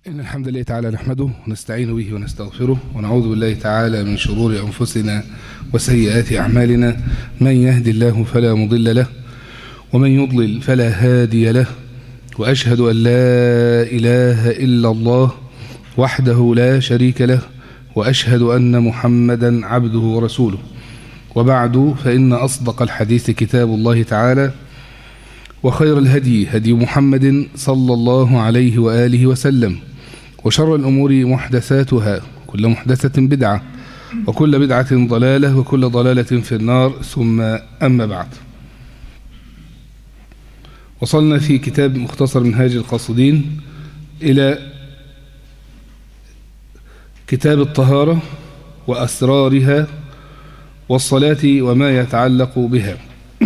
إن الحمد لله تعالى نحمده ونستعين به ونستغفره ونعوذ بالله تعالى من شرور أنفسنا وسيئات أعمالنا من يهدي الله فلا مضل له ومن يضلل فلا هادي له وأشهد أن لا إله إلا الله وحده لا شريك له وأشهد أن محمدا عبده ورسوله وبعد فإن أصدق الحديث كتاب الله تعالى وخير الهدي هدي محمد صلى الله عليه وآله وسلم وشر الأمور محدثاتها كل محدثة بدعة وكل بدعة ضلالة وكل ضلالة في النار ثم أما بعد وصلنا في كتاب مختصر منهاج القاصدين إلى كتاب الطهارة وأسرارها والصلاة وما يتعلق بها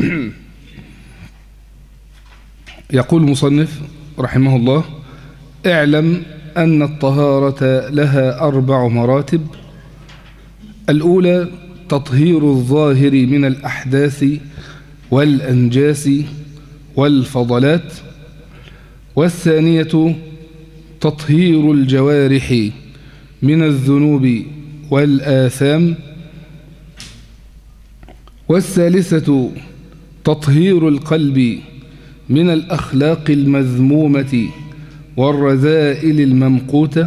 يقول المصنف رحمه الله اعلم أن الطهارة لها أربع مراتب الأولى تطهير الظاهر من الأحداث والأنجاس والفضلات والثانية تطهير الجوارح من الذنوب والآثام والثالثة تطهير القلب من الأخلاق المذمومة والرذائل الممقوتة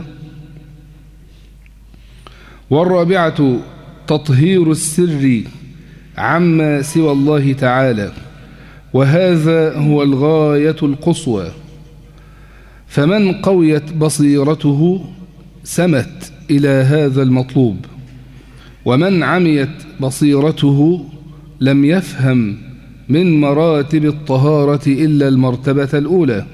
والرابعة تطهير السر عما سوى الله تعالى وهذا هو الغاية القصوى فمن قويت بصيرته سمت إلى هذا المطلوب ومن عميت بصيرته لم يفهم من مراتب الطهارة إلا المرتبة الأولى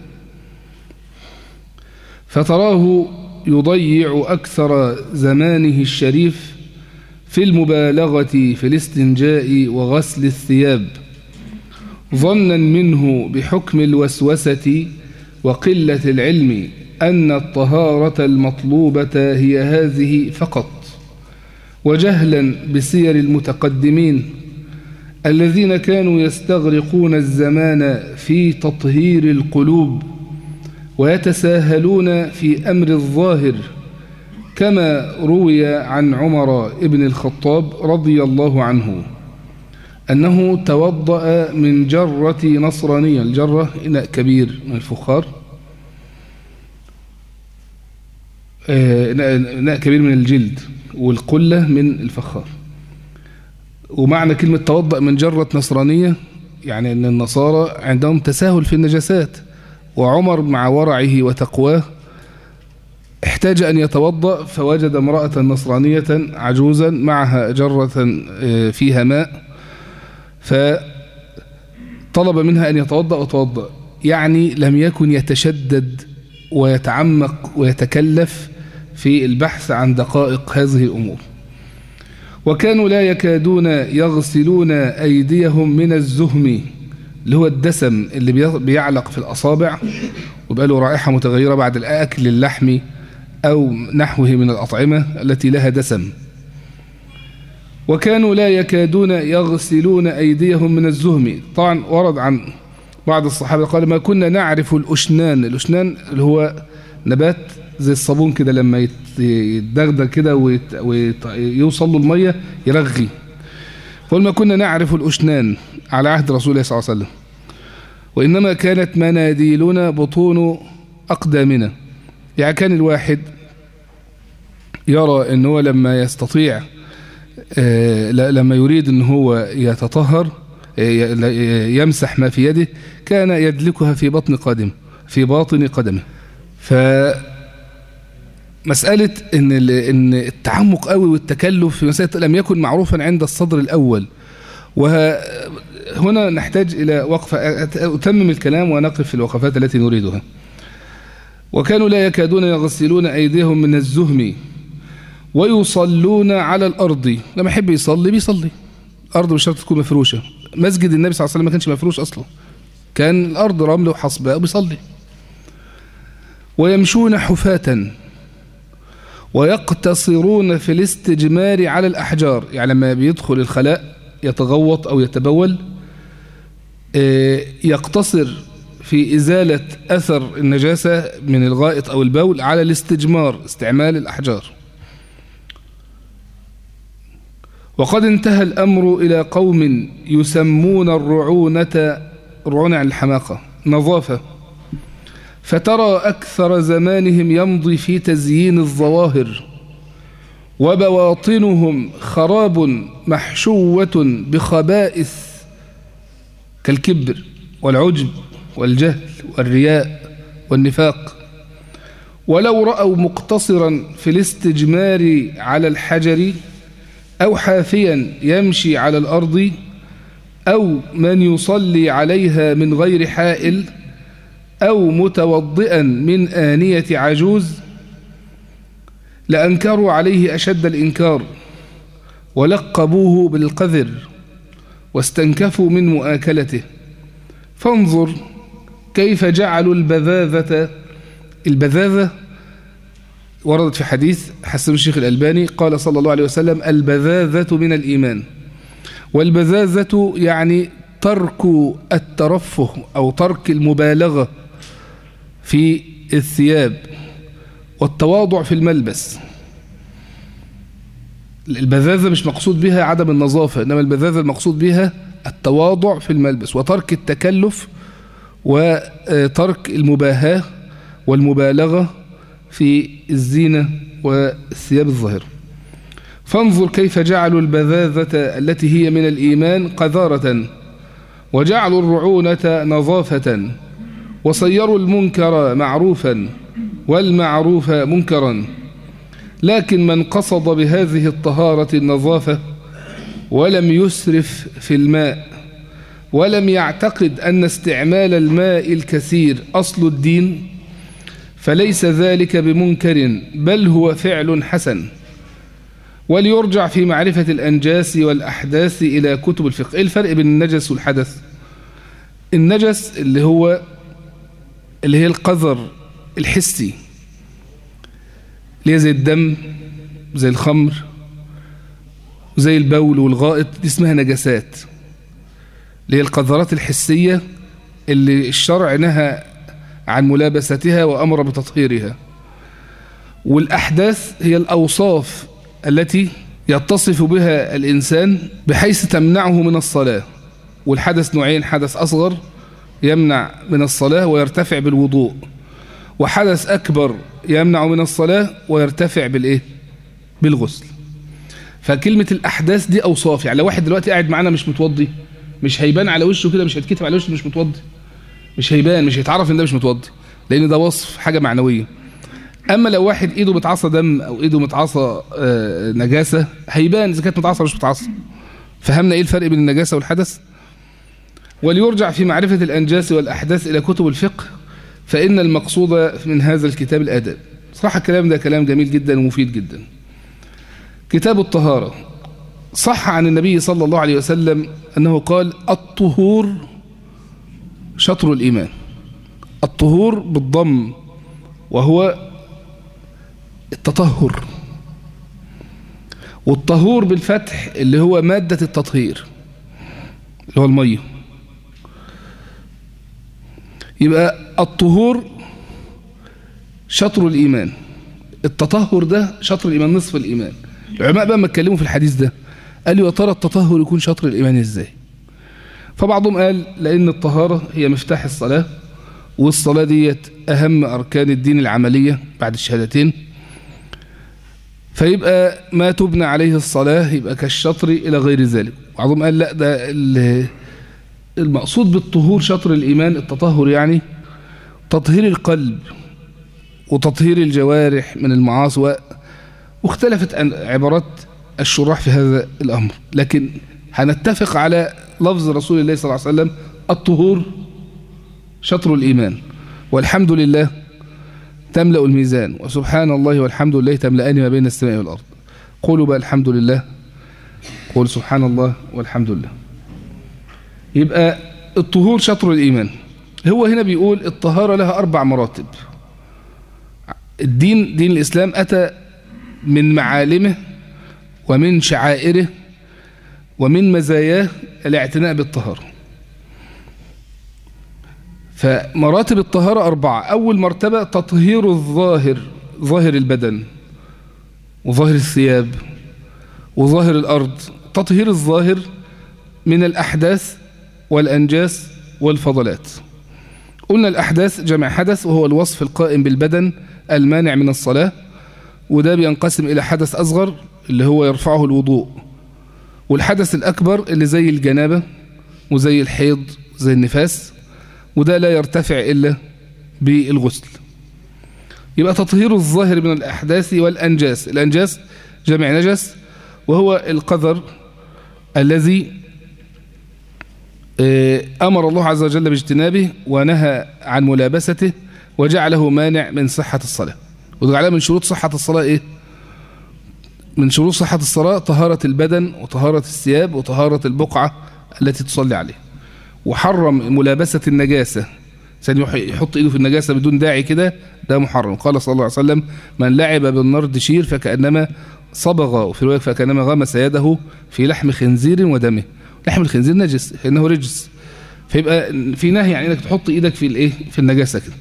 فتراه يضيع أكثر زمانه الشريف في المبالغة في الاستنجاء وغسل الثياب ظنا منه بحكم الوسوسة وقلة العلم أن الطهارة المطلوبة هي هذه فقط وجهلا بسير المتقدمين الذين كانوا يستغرقون الزمان في تطهير القلوب ويتساهلون في أمر الظاهر كما روي عن عمر بن الخطاب رضي الله عنه أنه توضأ من جرة نصرانية الجرة إناء كبير من الفخار إناء كبير من الجلد والقلة من الفخار ومعنى كلمة توضأ من جرة نصرانية يعني أن النصارى عندهم تساهل في النجاسات وعمر مع ورعه وتقواه احتاج أن يتوضأ فوجد امرأة نصرانية عجوزا معها جرة فيها ماء فطلب منها أن يتوضأ وتوضأ يعني لم يكن يتشدد ويتعمق ويتكلف في البحث عن دقائق هذه الأمور وكانوا لا يكادون يغسلون أيديهم من الزهم اللي هو الدسم اللي بيعلق في الأصابع ويبقى له رائحة متغيرة بعد الأكل اللحم أو نحوه من الأطعمة التي لها دسم وكانوا لا يكادون يغسلون أيديهم من الزهم طبعا ورد عن بعض الصحابة قال ما كنا نعرف الأشنان الأشنان اللي هو نبات زي الصابون كده لما يتدغدغ كده ويوصل له المية يرغي قل ما كنا نعرف الأشنان على عهد رسول الله صلى الله عليه وسلم وإنما كانت مناديلنا بطون أقدامنا يعني كان الواحد يرى أنه لما يستطيع لما يريد أنه هو يتطهر يمسح ما في يده كان يدلكها في بطن قدمه في باطن قدمه فمسألة إن إن التعمق قوي والتكلف في مسألة لم يكن معروفا عند الصدر الأول وهنا نحتاج إلى وقفة أتمم الكلام ونقف في الوقفات التي نريدها وكانوا لا يكادون يغسلون أيديهم من الزهم ويصلون على الأرض لما يحب يصلي بيصلي الأرض مش شرط تكون مفروشة مسجد النبي صلى الله عليه وسلم ما كانش مفروش أصلا كان الأرض رمل وحصباء وبيصلي ويمشون حفاة ويقتصرون في الاستجمار على الأحجار يعني لما بيدخل الخلاء يتغوط أو يتبول يقتصر في إزالة أثر النجاسة من الغائط أو البول على الاستجمار استعمال الأحجار وقد انتهى الأمر إلى قوم يسمون الرعونة رعونة عن الحماقة نظافة فترى أكثر زمانهم يمضي في تزيين الظواهر وبواطنهم خراب محشوة بخبائث كالكبر والعجب والجهل والرياء والنفاق ولو رأوا مقتصرا في الاستجمار على الحجر أو حافيا يمشي على الأرض أو من يصلي عليها من غير حائل أو متوضئا من آنية عجوز لأنكروا عليه أشد الإنكار ولقبوه بالقذر واستنكفوا من مؤاكلته فانظر كيف جعلوا البذاذة البذاذة وردت في حديث حسن الشيخ الألباني قال صلى الله عليه وسلم البذاذة من الإيمان والبذاذة يعني ترك الترفه أو ترك المبالغة في الثياب والتواضع في الملبس البذاذة مش مقصود بها عدم النظافة إنما البذاذة المقصود بها التواضع في الملبس وترك التكلف وترك المباهاة والمبالغة في الزينة والثياب الظاهرة فانظر كيف جعلوا البذاذة التي هي من الإيمان قذارة وجعلوا الرعونة نظافة وصيروا المنكر معروفا والمعروف منكرا لكن من قصد بهذه الطهارة النظافة ولم يسرف في الماء ولم يعتقد أن استعمال الماء الكثير أصل الدين فليس ذلك بمنكر بل هو فعل حسن وليرجع في معرفة الأنجاس والأحداث إلى كتب الفقه إيه الفرق بين النجس والحدث النجس اللي هو اللي هي القذر الحسي اللي هي زي الدم زي الخمر زي البول والغائط دي اسمها نجسات اللي هي القذرات الحسية اللي الشرع نهى عن ملابستها وأمر بتطهيرها والأحداث هي الأوصاف التي يتصف بها الإنسان بحيث تمنعه من الصلاة والحدث نوعين حدث أصغر يمنع من الصلاة ويرتفع بالوضوء وحدث أكبر يمنع من الصلاة ويرتفع بالإيه؟ بالغسل فكلمة الأحداث دي أوصاف يعني لو واحد دلوقتي قاعد معانا مش متوضي مش هيبان على وشه كده مش هيتكتب على وشه مش متوضي مش هيبان مش هيتعرف ان ده مش متوضي لان ده وصف حاجة معنوية اما لو واحد ايده متعصى دم او ايده متعصى آه نجاسة هيبان اذا كانت متعصى مش متعصى فهمنا ايه الفرق بين النجاسة والحدث وليرجع في معرفة الانجاس والاحداث الى كتب الفقه فان المقصود من هذا الكتاب الاداب صراحة الكلام ده كلام جميل جدا ومفيد جدا كتاب الطهارة صح عن النبي صلى الله عليه وسلم أنه قال الطهور شطر الإيمان الطهور بالضم وهو التطهر والطهور بالفتح اللي هو مادة التطهير اللي هو المية يبقى الطهور شطر الإيمان التطهر ده شطر الإيمان نصف الإيمان العلماء بقى ما اتكلموا في الحديث ده قالوا يا ترى التطهر يكون شطر الإيمان إزاي فبعضهم قال لأن الطهارة هي مفتاح الصلاة والصلاة ديت أهم أركان الدين العملية بعد الشهادتين فيبقى ما تبنى عليه الصلاة يبقى كالشطر إلى غير ذلك بعضهم قال لا ده المقصود بالطهور شطر الإيمان التطهر يعني تطهير القلب وتطهير الجوارح من المعاصي واختلفت عبارات الشراح في هذا الأمر لكن هنتفق على لفظ رسول الله صلى الله عليه وسلم الطهور شطر الإيمان والحمد لله تملأ الميزان وسبحان الله والحمد لله تملأان ما بين السماء والأرض قولوا بقى الحمد لله قول سبحان الله والحمد لله يبقى الطهور شطر الإيمان هو هنا بيقول الطهارة لها أربع مراتب الدين دين الإسلام أتى من معالمه ومن شعائره ومن مزاياه الاعتناء بالطهارة فمراتب الطهارة أربعة أول مرتبة تطهير الظاهر ظاهر البدن وظاهر الثياب وظاهر الأرض تطهير الظاهر من الأحداث والأنجاس والفضلات قلنا الأحداث جمع حدث وهو الوصف القائم بالبدن المانع من الصلاة وده بينقسم إلى حدث أصغر اللي هو يرفعه الوضوء والحدث الأكبر اللي زي الجنابة وزي الحيض زي النفاس وده لا يرتفع إلا بالغسل يبقى تطهير الظاهر من الأحداث والأنجاس الأنجاس جمع نجس وهو القذر الذي أمر الله عز وجل باجتنابه ونهى عن ملابسته وجعله مانع من صحة الصلاة وجعلها من شروط صحة الصلاة إيه؟ من شروط صحة الصلاة طهارة البدن وطهارة الثياب وطهارة البقعة التي تصلي عليها وحرم ملابسة النجاسة عشان يحط ايده في النجاسة بدون داعي كده ده محرم قال صلى الله عليه وسلم من لعب بالنرد شير فكأنما صبغ وفي رواية فكأنما غمس يده في لحم خنزير ودمه لحم الخنزير نجس انه رجس فيبقى في نهي يعني انك تحط ايدك في الايه في النجاسة كده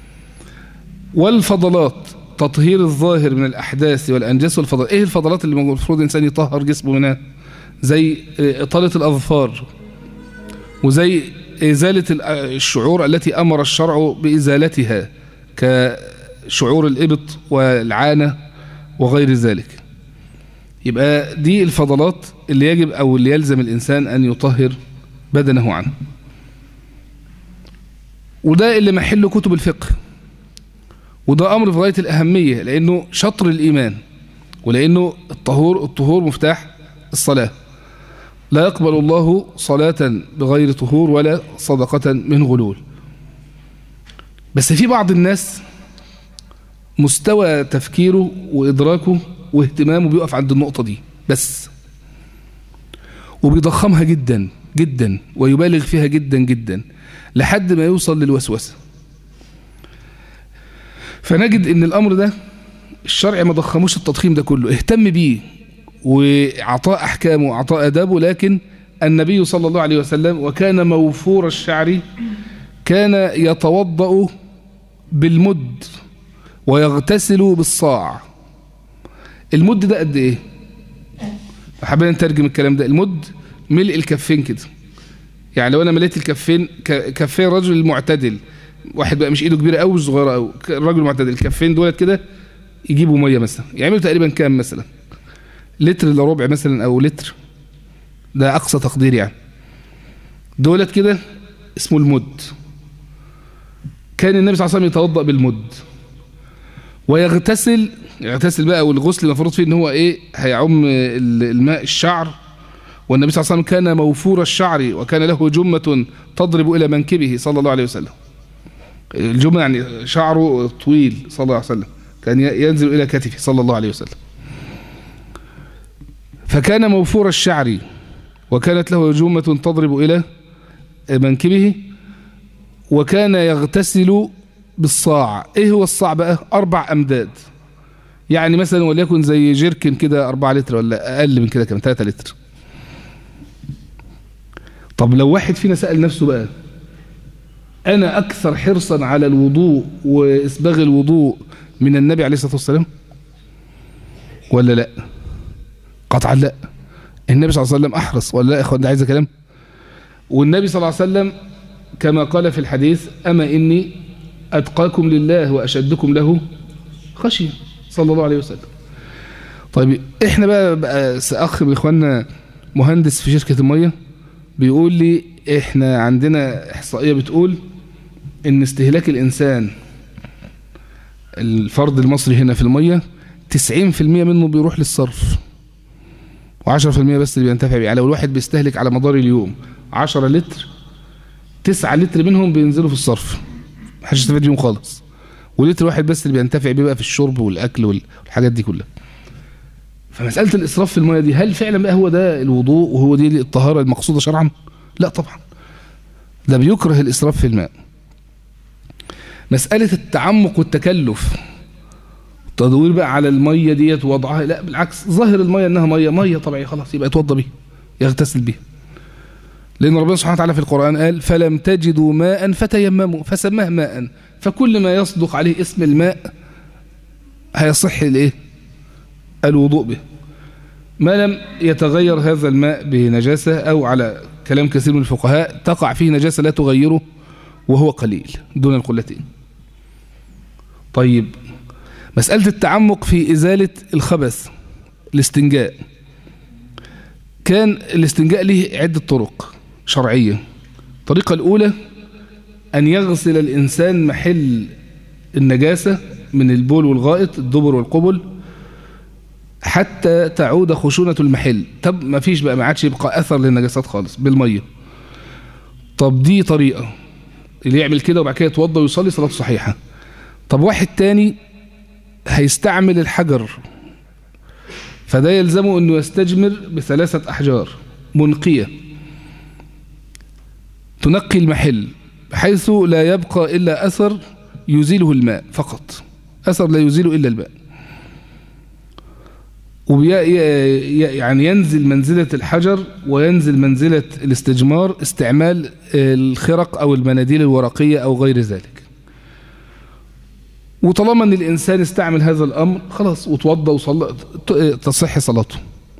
والفضلات تطهير الظاهر من الأحداث والأنجاس والفضلات إيه الفضلات اللي المفروض الإنسان يطهر جسمه منها زي إطالة الأظفار وزي إزالة الشعور التي أمر الشرع بإزالتها كشعور الإبط والعانة وغير ذلك يبقى دي الفضلات اللي يجب أو اللي يلزم الإنسان أن يطهر بدنه عنه وده اللي محل كتب الفقه وده أمر في غاية الأهمية لأنه شطر الإيمان ولأنه الطهور الطهور مفتاح الصلاة لا يقبل الله صلاة بغير طهور ولا صدقة من غلول بس في بعض الناس مستوى تفكيره وإدراكه واهتمامه بيقف عند النقطة دي بس وبيضخمها جدا جدا ويبالغ فيها جدا جدا لحد ما يوصل للوسوسه فنجد ان الامر ده الشرع ما ضخموش التضخيم ده كله اهتم بيه وعطاء احكامه وعطاء ادابه لكن النبي صلى الله عليه وسلم وكان موفور الشعر كان يتوضأ بالمد ويغتسل بالصاع المد ده قد ايه حابين نترجم الكلام ده المد ملء الكفين كده يعني لو انا مليت الكفين كفين الرجل المعتدل واحد بقى مش ايده كبيره قوي صغيره قوي الراجل معتدل الكفين دولت كده يجيبوا ميه مثلا يعملوا تقريبا كام مثلا لتر الا ربع مثلا او لتر ده اقصى تقدير يعني دولت كده اسمه المد كان النبي صلى الله عليه وسلم يتوضا بالمد ويغتسل يغتسل بقى والغسل المفروض فيه ان هو ايه هيعم الماء الشعر والنبي صلى الله عليه وسلم كان موفور الشعر وكان له جمة تضرب إلى منكبه صلى الله عليه وسلم الجمة يعني شعره طويل صلى الله عليه وسلم كان ينزل إلى كتفه صلى الله عليه وسلم فكان موفور الشعر وكانت له جمة تضرب إلى منكبه وكان يغتسل بالصاع ايه هو الصاع بقى اربع امداد يعني مثلا وليكن زي جيركن كده 4 لتر ولا اقل من كده كمان 3 لتر طب لو واحد فينا سأل نفسه بقى انا اكثر حرصا على الوضوء واسباغ الوضوء من النبي عليه الصلاة والسلام ولا لا قطعا لا النبي صلى الله عليه وسلم احرص ولا لا يا اخوان ده عايز كلام والنبي صلى الله عليه وسلم كما قال في الحديث اما اني اتقاكم لله واشدكم له خشيه صلى الله عليه وسلم طيب احنا بقى, بقى اخ من اخواننا مهندس في شركه الميه بيقول لي احنا عندنا احصائيه بتقول ان استهلاك الانسان الفرد المصري هنا في الميه 90% منه بيروح للصرف و10% بس اللي بينتفع بيه يعني لو الواحد بيستهلك على مدار اليوم 10 لتر 9 لتر منهم بينزلوا في الصرف محدش يستفاد بيهم خالص ولتر واحد بس اللي بينتفع بيه بقى في الشرب والاكل والحاجات دي كلها فمساله الاسراف في الميه دي هل فعلا بقى هو ده الوضوء وهو دي الطهاره المقصوده شرعا لا طبعا ده بيكره الاسراف في الماء مساله التعمق والتكلف تدوير بقى على الميه ديت ووضعها لا بالعكس ظاهر الميه انها ميه ميه طبيعيه خلاص يبقى يتوضى بيها يغتسل بيها لأن ربنا سبحانه وتعالى في القرآن قال فلم تجدوا ماء فتيمموا فسماه ماء فكل ما يصدق عليه اسم الماء هيصح الايه الوضوء به ما لم يتغير هذا الماء بنجاسة أو على كلام كثير من الفقهاء تقع فيه نجاسة لا تغيره وهو قليل دون القلتين طيب مسألة التعمق في إزالة الخبث الاستنجاء كان الاستنجاء له عدة طرق شرعية الطريقة الأولى أن يغسل الإنسان محل النجاسة من البول والغائط الدبر والقبل حتى تعود خشونة المحل طب ما فيش بقى ما عادش يبقى أثر للنجاسات خالص بالمية طب دي طريقة اللي يعمل كده وبعد كده يتوضى ويصلي صلاة صحيحة طب واحد تاني هيستعمل الحجر فده يلزمه أنه يستجمر بثلاثة أحجار منقية تنقي المحل بحيث لا يبقى إلا أثر يزيله الماء فقط أثر لا يزيله إلا الماء يعني ينزل منزلة الحجر وينزل منزلة الاستجمار استعمال الخرق أو المناديل الورقية أو غير ذلك وطالما أن الإنسان استعمل هذا الأمر خلاص وتوضى وصلى تصح صلاته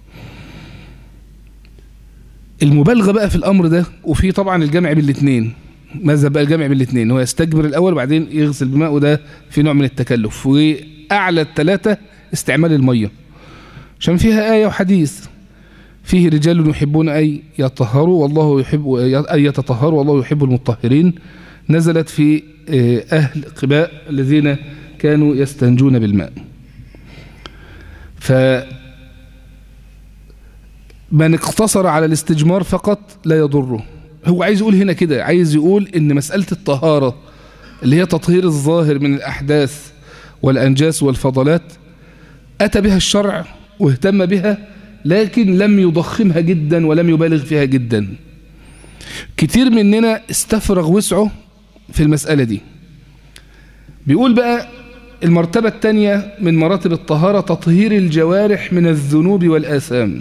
المبالغة بقى في الأمر ده وفي طبعا الجمع بالاثنين ماذا بقى الجمع بالاثنين هو يستجبر الأول وبعدين يغسل بماء وده في نوع من التكلف وأعلى الثلاثة استعمال المية عشان فيها آية وحديث فيه رجال يحبون أن يطهروا والله يحب أن يتطهروا والله يحب المطهرين نزلت في أهل قباء الذين كانوا يستنجون بالماء ف من اقتصر على الاستجمار فقط لا يضره هو عايز يقول هنا كده عايز يقول ان مسألة الطهارة اللي هي تطهير الظاهر من الأحداث والأنجاس والفضلات أتى بها الشرع واهتم بها لكن لم يضخمها جدا ولم يبالغ فيها جدا كتير مننا استفرغ وسعه في المسألة دي بيقول بقى المرتبة الثانية من مراتب الطهارة تطهير الجوارح من الذنوب والآثام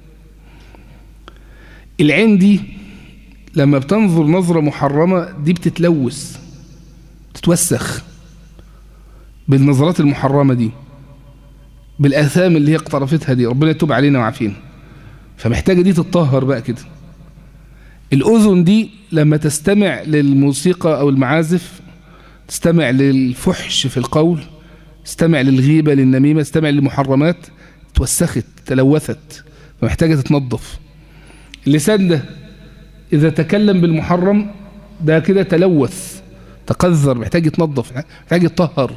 العين دي لما بتنظر نظرة محرمة دي بتتلوث تتوسخ بالنظرات المحرمة دي بالآثام اللي هي اقترفتها دي ربنا يتوب علينا وعافينا فمحتاجة دي تتطهر بقى كده الأذن دي لما تستمع للموسيقى أو المعازف تستمع للفحش في القول تستمع للغيبة للنميمة تستمع للمحرمات توسخت تلوثت فمحتاجة تتنظف اللسان ده إذا تكلم بالمحرم ده كده تلوث تقذر محتاج يتنظف محتاج يتطهر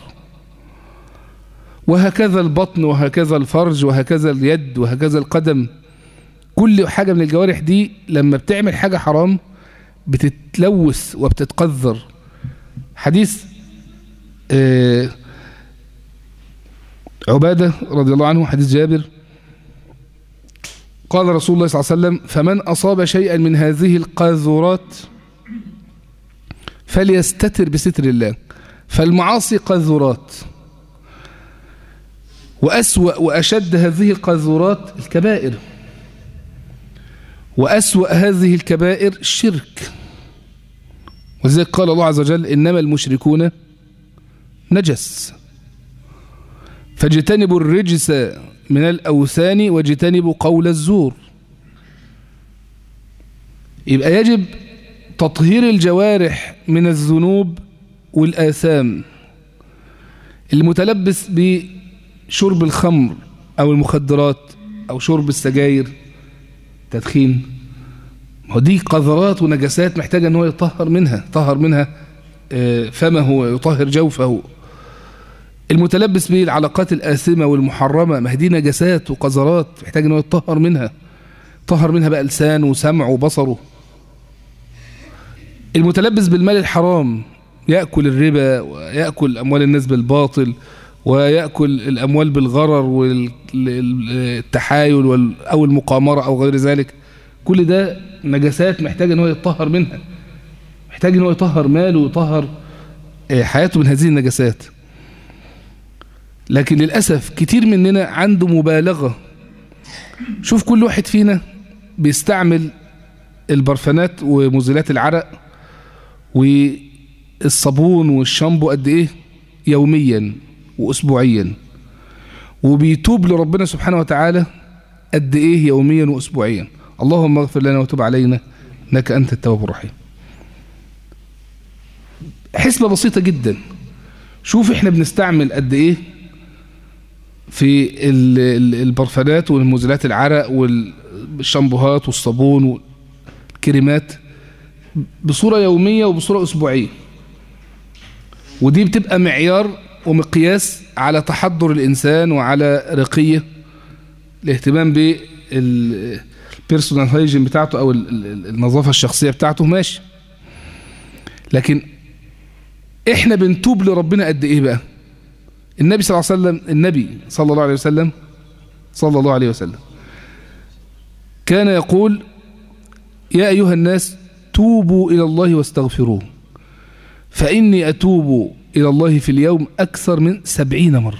وهكذا البطن وهكذا الفرج وهكذا اليد وهكذا القدم كل حاجة من الجوارح دي لما بتعمل حاجة حرام بتتلوث وبتتقذر حديث آه عبادة رضي الله عنه حديث جابر قال رسول الله صلى الله عليه وسلم فمن أصاب شيئا من هذه القاذورات فليستتر بستر الله فالمعاصي قاذورات وأسوأ وأشد هذه القاذورات الكبائر وأسوأ هذه الكبائر الشرك وذلك قال الله عز وجل إنما المشركون نجس فاجتنبوا الرجس من الأوثان واجتنبوا قول الزور يبقى يجب تطهير الجوارح من الذنوب والآثام المتلبس بشرب الخمر أو المخدرات أو شرب السجاير تدخين دي قذرات ونجاسات محتاجة أنه يطهر منها طهر منها فمه ويطهر جوفه المتلبس بالعلاقات الآثمة والمحرمة ما دي نجاسات وقذرات محتاج أنه يطهر منها طهر منها بقى لسانه وسمعه وبصره المتلبس بالمال الحرام يأكل الربا ويأكل أموال الناس بالباطل ويأكل الأموال بالغرر والتحايل أو المقامرة أو غير ذلك كل ده نجاسات محتاج أنه يطهر منها محتاج أنه يطهر ماله ويطهر حياته من هذه النجاسات لكن للأسف كتير مننا عنده مبالغة شوف كل واحد فينا بيستعمل البرفانات ومزيلات العرق والصابون والشامبو قد ايه يوميا واسبوعيا وبيتوب لربنا سبحانه وتعالى قد ايه يوميا واسبوعيا اللهم اغفر لنا وتب علينا انك انت التواب الرحيم حسبة بسيطة جدا شوف احنا بنستعمل قد ايه في ال- ال- البرفانات والمزيلات العرق والشامبوهات والصابون والكريمات بصورة يومية وبصورة أسبوعية ودي بتبقى معيار ومقياس على تحضر الإنسان وعلى رقية الاهتمام بالبيرسونال هايجين بتاعته أو ال- ال- النظافة الشخصية بتاعته ماشي لكن احنا بنتوب لربنا قد ايه بقى النبي صلى الله عليه وسلم النبي صلى الله عليه وسلم صلى الله عليه وسلم كان يقول يا أيها الناس توبوا إلى الله واستغفروه فإني أتوب إلى الله في اليوم أكثر من سبعين مرة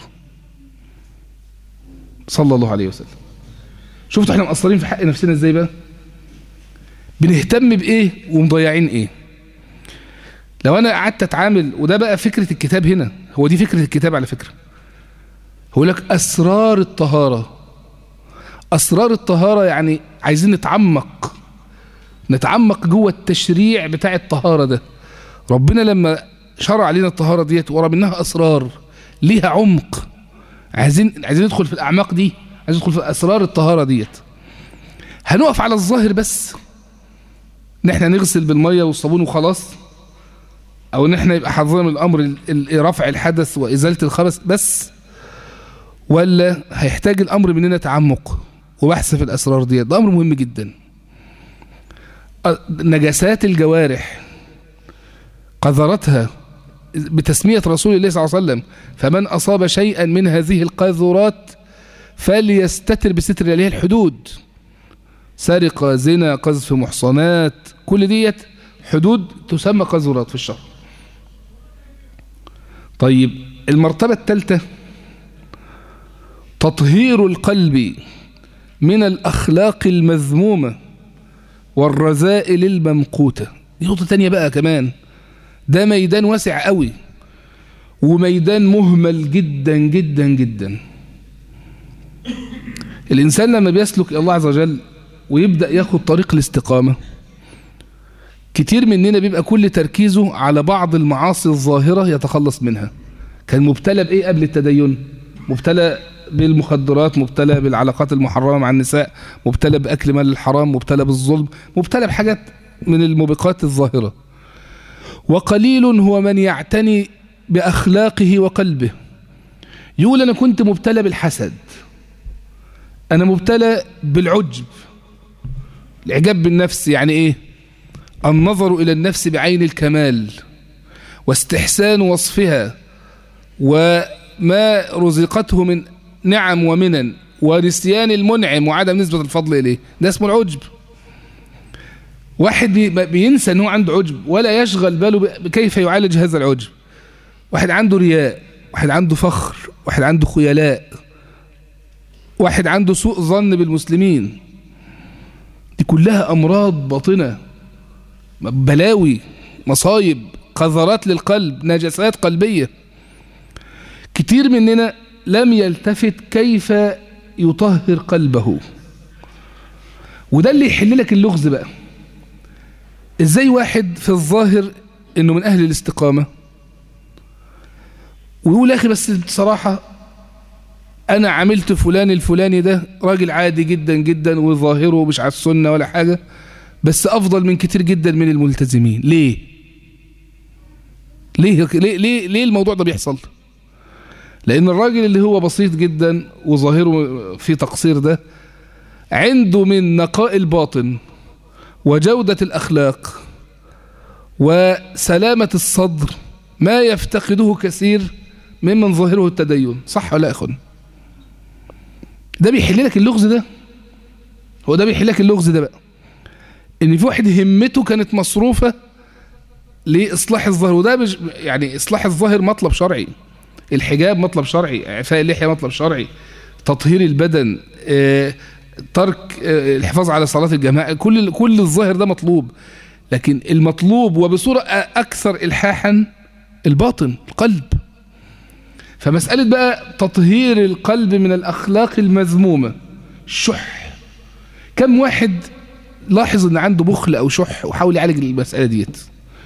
صلى الله عليه وسلم شفتوا احنا مقصرين في حق نفسنا ازاي بقى بنهتم بإيه ومضيعين إيه لو أنا قعدت أتعامل وده بقى فكرة الكتاب هنا هو دي فكرة الكتاب على فكرة هو لك أسرار الطهارة أسرار الطهارة يعني عايزين نتعمق نتعمق جوه التشريع بتاع الطهارة ده ربنا لما شرع علينا الطهارة ديت ورا منها أسرار ليها عمق عايزين عايزين ندخل في الأعماق دي عايزين ندخل في أسرار الطهارة ديت هنقف على الظاهر بس ان احنا نغسل بالمية والصابون وخلاص او ان احنا يبقى حظنا من الامر ال- ال- رفع الحدث وازالة الخبث بس ولا هيحتاج الامر مننا تعمق وبحث في الاسرار ديت ده امر مهم جدا أ- نجاسات الجوارح قذرتها بتسمية رسول الله صلى الله عليه وسلم فمن أصاب شيئا من هذه القاذورات فليستتر بستر عليه الحدود سرقة زنا قذف محصنات كل ديت حدود تسمى قاذورات في الشرع طيب المرتبة الثالثة تطهير القلب من الأخلاق المذمومة والرذائل الممقوتة دي نقطة تانية بقى كمان ده ميدان واسع قوي وميدان مهمل جدا جدا جدا الإنسان لما بيسلك إلى الله عز وجل ويبدأ ياخد طريق الاستقامة كتير مننا بيبقى كل تركيزه على بعض المعاصي الظاهرة يتخلص منها كان مبتلى بإيه قبل التدين مبتلى بالمخدرات مبتلى بالعلاقات المحرمة مع النساء مبتلى بأكل مال الحرام مبتلى بالظلم مبتلى بحاجات من الموبقات الظاهرة وقليل هو من يعتني بأخلاقه وقلبه يقول أنا كنت مبتلى بالحسد أنا مبتلى بالعجب الإعجاب بالنفس يعني إيه النظر إلى النفس بعين الكمال واستحسان وصفها وما رزقته من نعم ومنن ونسيان المنعم وعدم نسبة الفضل إليه ده اسمه العجب واحد بي- بينسى ان هو عنده عجب ولا يشغل باله ب- بكيف يعالج هذا العجب واحد عنده رياء واحد عنده فخر واحد عنده خيلاء واحد عنده سوء ظن بالمسلمين دي كلها أمراض باطنة بلاوي مصايب قذرات للقلب نجاسات قلبية كتير مننا لم يلتفت كيف يطهر قلبه وده اللي يحل لك اللغز بقى ازاي واحد في الظاهر انه من اهل الاستقامة ويقول يا اخي بس بصراحة انا عملت فلان الفلاني ده راجل عادي جدا جدا وظاهره مش على السنة ولا حاجة بس افضل من كتير جدا من الملتزمين ليه ليه ليه ليه, ليه الموضوع ده بيحصل لان الراجل اللي هو بسيط جدا وظاهره في تقصير ده عنده من نقاء الباطن وجودة الأخلاق وسلامة الصدر ما يفتقده كثير ممن ظاهره التدين صح ولا أخن ده بيحل لك اللغز ده هو ده بيحل لك اللغز ده بقى ان في واحد همته كانت مصروفة لإصلاح الظاهر وده مش يعني إصلاح الظاهر مطلب شرعي الحجاب مطلب شرعي إعفاء اللحية مطلب شرعي تطهير البدن آه، ترك آه، الحفاظ على صلاة الجماعة كل كل الظاهر ده مطلوب لكن المطلوب وبصورة أكثر إلحاحا الباطن القلب فمسألة بقى تطهير القلب من الأخلاق المذمومة الشح كم واحد لاحظ ان عنده بخل او شح وحاول يعالج المسألة ديت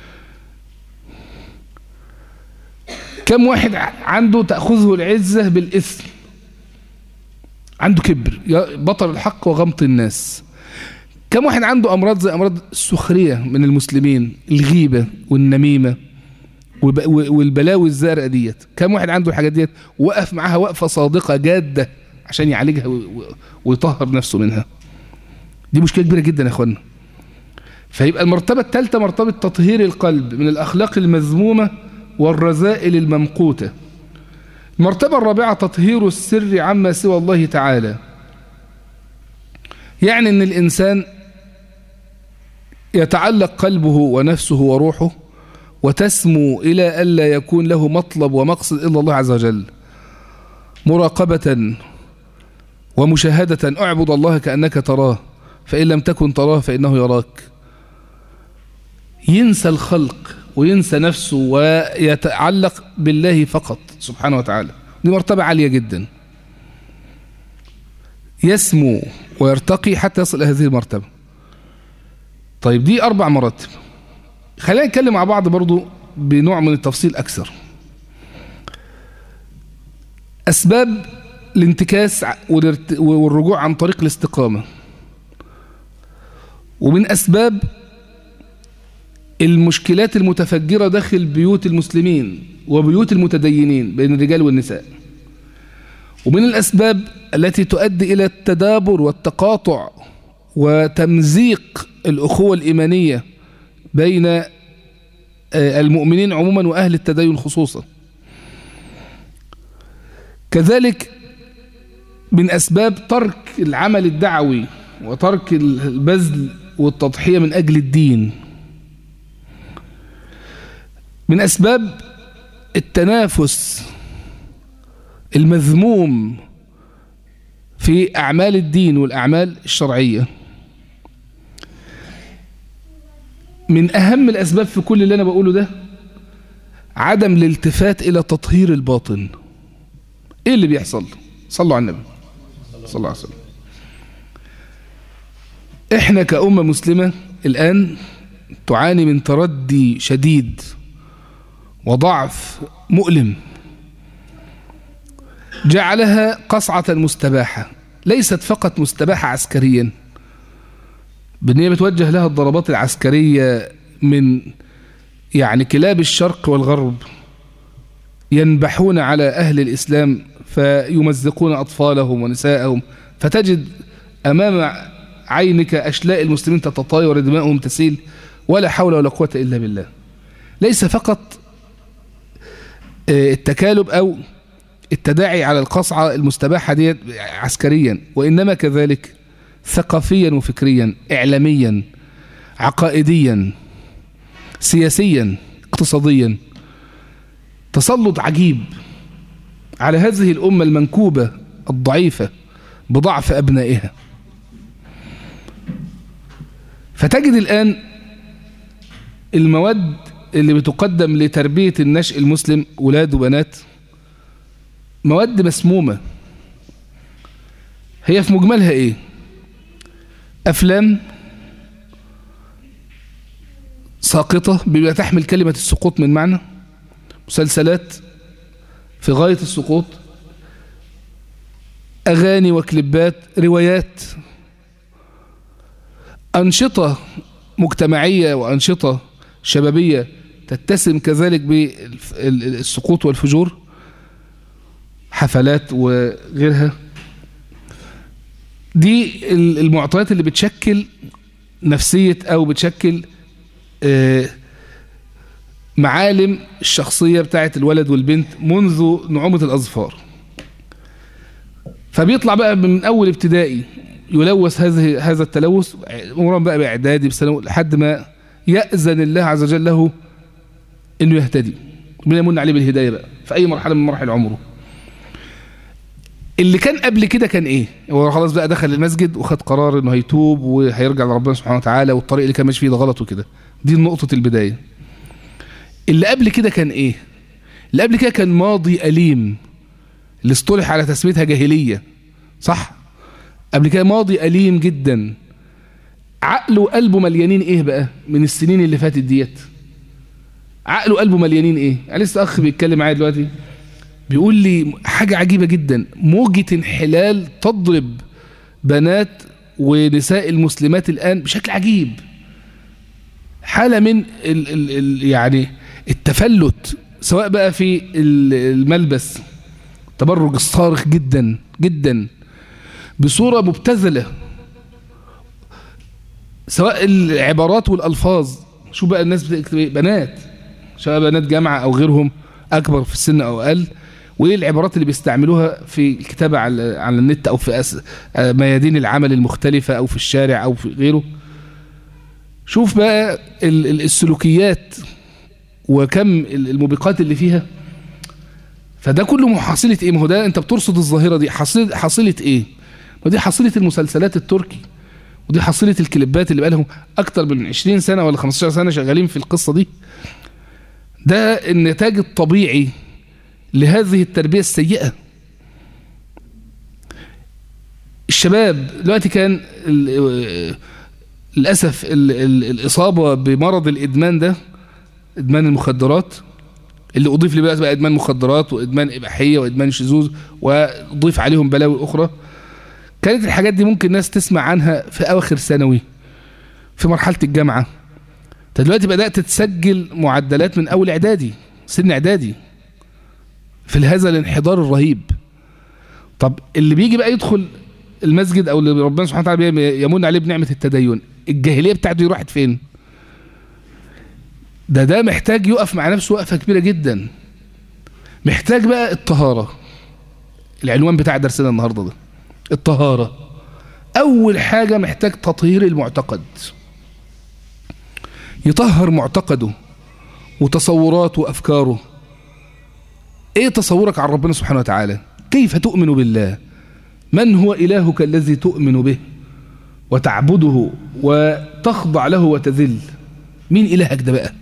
كم واحد عنده تأخذه العزة بالإثم عنده كبر بطل الحق وغمط الناس كم واحد عنده أمراض زي أمراض السخرية من المسلمين الغيبة والنميمة والبلاوي الزرقاء ديت كم واحد عنده الحاجات ديت وقف معاها وقفة صادقة جادة عشان يعالجها ويطهر نفسه منها دي مشكلة كبيرة جدا يا اخوانا فيبقى المرتبة الثالثة مرتبة تطهير القلب من الأخلاق المذمومة والرذائل الممقوتة المرتبة الرابعة تطهير السر عما سوى الله تعالى يعني أن الإنسان يتعلق قلبه ونفسه وروحه وتسمو إلى ألا يكون له مطلب ومقصد إلا الله عز وجل مراقبة ومشاهدة أعبد الله كأنك تراه فإن لم تكن تراه فإنه يراك ينسى الخلق وينسى نفسه ويتعلق بالله فقط سبحانه وتعالى دي مرتبة عالية جدا يسمو ويرتقي حتى يصل إلى هذه المرتبة طيب دي أربع مراتب خلينا نتكلم مع بعض برضو بنوع من التفصيل أكثر أسباب الانتكاس والرجوع عن طريق الاستقامة ومن أسباب المشكلات المتفجرة داخل بيوت المسلمين وبيوت المتدينين بين الرجال والنساء ومن الأسباب التي تؤدي إلى التدابر والتقاطع وتمزيق الأخوة الإيمانية بين آه، المؤمنين عموما وأهل التدين خصوصا كذلك من أسباب ترك العمل الدعوي وترك البذل والتضحية من أجل الدين من أسباب التنافس المذموم في أعمال الدين والأعمال الشرعية من أهم الأسباب في كل اللي أنا بقوله ده عدم الالتفات إلى تطهير الباطن إيه اللي بيحصل صلوا على النبي صلى الله عليه وسلم إحنا كأمة مسلمة الآن تعاني من تردي شديد وضعف مؤلم جعلها قصعة مستباحة ليست فقط مستباحة عسكريا بأن بتوجه لها الضربات العسكرية من يعني كلاب الشرق والغرب ينبحون على أهل الإسلام فيمزقون أطفالهم ونساءهم فتجد أمام عينك أشلاء المسلمين تتطاير ودماؤهم تسيل ولا حول ولا قوة إلا بالله ليس فقط آه، التكالب أو التداعي على القصعة المستباحة دي عسكريا وإنما كذلك ثقافيا وفكريا إعلاميا عقائديا سياسيا اقتصاديا تسلط عجيب على هذه الأمة المنكوبة الضعيفة بضعف أبنائها فتجد الآن المواد اللي بتقدم لتربية النشء المسلم ولاد وبنات مواد مسمومة هي في مجملها ايه افلام ساقطة بما تحمل كلمة السقوط من معنى مسلسلات في غاية السقوط أغاني وكليبات روايات أنشطة مجتمعية وأنشطة شبابية تتسم كذلك بالسقوط والفجور حفلات وغيرها دي المعطيات اللي بتشكل نفسية أو بتشكل آه، معالم الشخصية بتاعت الولد والبنت منذ نعومة الأظفار فبيطلع بقى من أول ابتدائي يلوث هذه هذا التلوث مرام بقى بإعدادي بسنة لحد ما يأذن الله عز وجل له انه يهتدي من يمن عليه بالهدايه بقى في اي مرحله من مراحل عمره اللي كان قبل كده كان ايه هو خلاص بقى دخل المسجد وخد قرار انه هيتوب وهيرجع لربنا سبحانه وتعالى والطريق اللي كان ماشي فيه ده غلط وكده دي نقطة البداية اللي قبل كده كان ايه اللي قبل كده كان ماضي أليم اللي اصطلح على تسميتها جاهلية صح قبل كده ماضي أليم جدا عقله وقلبه مليانين ايه بقى من السنين اللي فاتت ديت عقله وقلبه مليانين ايه يعني لسه اخ بيتكلم معايا دلوقتي بيقول لي حاجة عجيبة جدا موجة انحلال تضرب بنات ونساء المسلمات الآن بشكل عجيب حالة من ال ال ال يعني التفلت سواء بقى في الملبس تبرج الصارخ جدا جدا بصورة مبتذلة سواء العبارات والألفاظ شو بقى الناس بتكتب بنات سواء بنات جامعة أو غيرهم أكبر في السن أو أقل وايه العبارات اللي بيستعملوها في الكتابة على على النت او في أس... ميادين العمل المختلفة او في الشارع او في غيره شوف بقى السلوكيات وكم الموبقات اللي فيها فده كله محصلة ايه ما هو ده انت بترصد الظاهرة دي حصيلة, حصيلة ايه ودي حصيلة المسلسلات التركي ودي حصيلة الكليبات اللي بقالهم اكتر من 20 سنة ولا 15 سنة شغالين في القصة دي ده النتاج الطبيعي لهذه التربية السيئة الشباب دلوقتي كان للأسف الإصابة بمرض الإدمان ده إدمان المخدرات اللي أضيف لي بقى إدمان مخدرات وإدمان إباحية وإدمان شذوذ وأضيف عليهم بلاوي أخرى كانت الحاجات دي ممكن الناس تسمع عنها في أواخر ثانوي في مرحلة الجامعة انت دلوقتي بدأت تسجل معدلات من أول إعدادي سن إعدادي في هذا الانحدار الرهيب طب اللي بيجي بقى يدخل المسجد او اللي ربنا سبحانه وتعالى يمن عليه بنعمة التدين الجاهلية بتاعته دي راحت فين ده ده محتاج يقف مع نفسه وقفة كبيرة جدا محتاج بقى الطهارة العنوان بتاع درسنا النهاردة ده الطهارة اول حاجة محتاج تطهير المعتقد يطهر معتقده وتصوراته وافكاره ايه تصورك عن ربنا سبحانه وتعالى كيف تؤمن بالله من هو إلهك الذي تؤمن به وتعبده وتخضع له وتذل مين إلهك ده بقى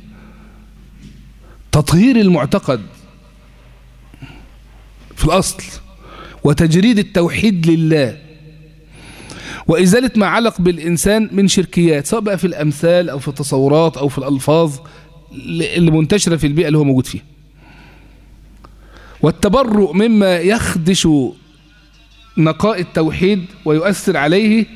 تطهير المعتقد في الأصل وتجريد التوحيد لله وإزالة ما علق بالإنسان من شركيات سواء بقى في الأمثال أو في التصورات أو في الألفاظ اللي منتشرة في البيئة اللي هو موجود فيها والتبرؤ مما يخدش نقاء التوحيد ويؤثر عليه